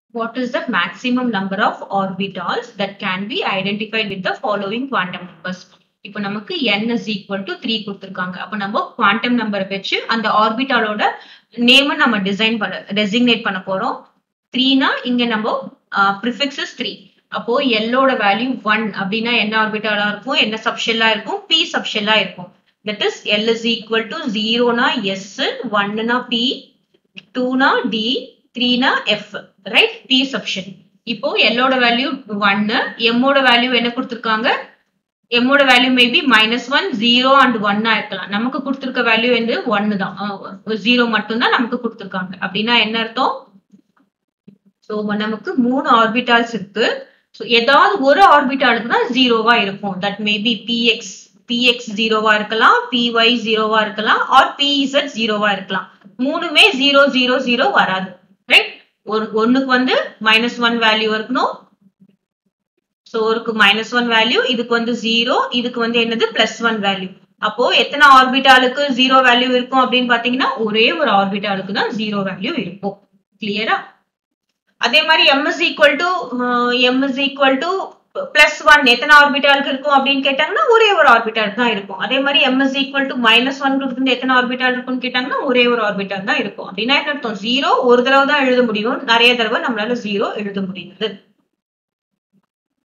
what is the maximum number of orbitals that can be identified with the following quantum numbers இப்போ நமக்கு n is equal to 3 கொடுத்திருக்காங்க அப்ப நம்ம quantum நம்பரை வச்சு அந்த ஆர்பிட்டாலோட நேம நம்ம டிசைன் பண்ண டெசிக்னேட் பண்ண போறோம் த்ரீனா இங்க நம்ம ப்ரிஃபிக்ஸ் இஸ் த்ரீ அப்போ எல்லோட வேல்யூ ஒன் அப்படின்னா என்ன ஆர்பிட்டாலா இருக்கும் என்ன சப்ஷெல்லா இருக்கும் பி சப்ஷெல்லா இருக்கும் that is L is equal to ஜீரோனா எஸ் ஒன்னுனா பி டூனா டி த்ரீனா எஃப் ரைட் பி சப்ஷன் இப்போ எல்லோட வேல்யூ ஒன்னு எம்மோட வேல்யூ என்ன கொடுத்துருக்காங்க எம்மோட value maybe minus one zero and ஒன்னா இருக்கலாம் நமக்கு கொடுத்துருக்க வேல்யூ வந்து ஒன்னு தான் ஜீரோ மட்டும்தான் நமக்கு கொடுத்துருக்காங்க அப்படின்னா என்ன அர்த்தம் ஸோ நமக்கு மூணு ஆர்பிட்டால்ஸ் இருக்கு ஸோ ஏதாவது ஒரு ஆர்பிட்டாலுக்கு தான் ஜீரோவா இருக்கும் தட் மேபி பிஎக்ஸ் பிஎக்ஸ் ஜீரோவா இருக்கலாம் பிஒய் ஜீரோவா இருக்கலாம் ஆர் பிஇசட் ஜீரோவா இருக்கலாம் மூணுமே ஜீரோ ஜீரோ ஜீரோ வராது ரைட் ஒரு ஒன்னுக்கு வந்து மைனஸ் ஒன் வேல்யூ இருக்கணும் ஸோ ஒருக்கு மைனஸ் ஒன் வேல்யூ இதுக்கு வந்து ஜீரோ இதுக்கு வந்து என்னது பிளஸ் ஒன் வேல்யூ அப்போ எத்தனை ஆர்பிட்டாலுக்கு ஜீரோ வேல்யூ இருக்கும் அப்படின்னு பாத்தீங்கன்னா ஒரே ஒரு ஆர்பிட்டாலுக்கு தான் ஜீரோ வேல்யூ இருக்கும் கிளியரா அதே மாதிரி M is equal to M is equal to plus one எத்தனை ஆர்பிட்டாலுக்கு இருக்கும் அப்படின்னு கேட்டாங்கன்னா ஒரே ஒரு ஆர்பிட்டாலுக்கு தான் இருக்கும் அதே மாதிரி M is equal to minus one இருந்து எத்தனை ஆர்பிட்டால் இருக்கும்னு கேட்டாங்கன்னா ஒரே ஒரு ஆர்பிட்டால் தான் இருக்கும் அப்படின்னா என்ன அர்த்தம் ஜீரோ ஒரு தடவை தான் எழுத முடியும் நிறைய தடவை நம்மளால ஜீரோ எழுத முடியாது